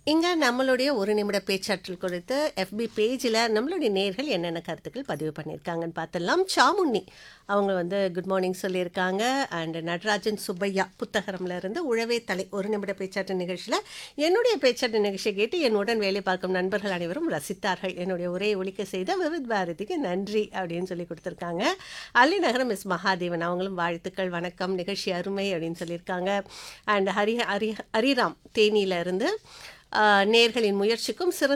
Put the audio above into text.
இங்க நம்மளுடைய ஒரு நிமிட பேச்சாற்றல் குறித்து எஃபி பேஜில் நம்மளுடைய நேர்கள் என்னென்ன கருத்துக்கள் பதிவு பண்ணியிருக்காங்கன்னு பார்த்துடலாம் சாமுண்ணி அவங்க வந்து குட் மார்னிங் சொல்லியிருக்காங்க அண்ட் நடராஜன் சுப்பையா புத்தகரம்ல இருந்து உழவே தலை ஒரு நிமிட பேச்சாற்று நிகழ்ச்சியில் என்னுடைய பேச்சாற்று நிகழ்ச்சியை கேட்டு என்னுடன் வேலை பார்க்கும் நண்பர்கள் அனைவரும் ரசித்தார்கள் என்னுடைய உரையை ஒழிக்க செய்த விவித் பாரதிக்கு நன்றி அப்படின்னு சொல்லி கொடுத்துருக்காங்க அள்ளிநகரம் மிஸ் மகாதேவன் அவங்களும் வாழ்த்துக்கள் வணக்கம் நிகழ்ச்சி அருமை அப்படின்னு சொல்லியிருக்காங்க அண்ட் ஹரி ஹரி ஹரிராம் தேனியில இருந்து ஆஹ், நேர்களின் முயற்சிக்கும் சிறந்த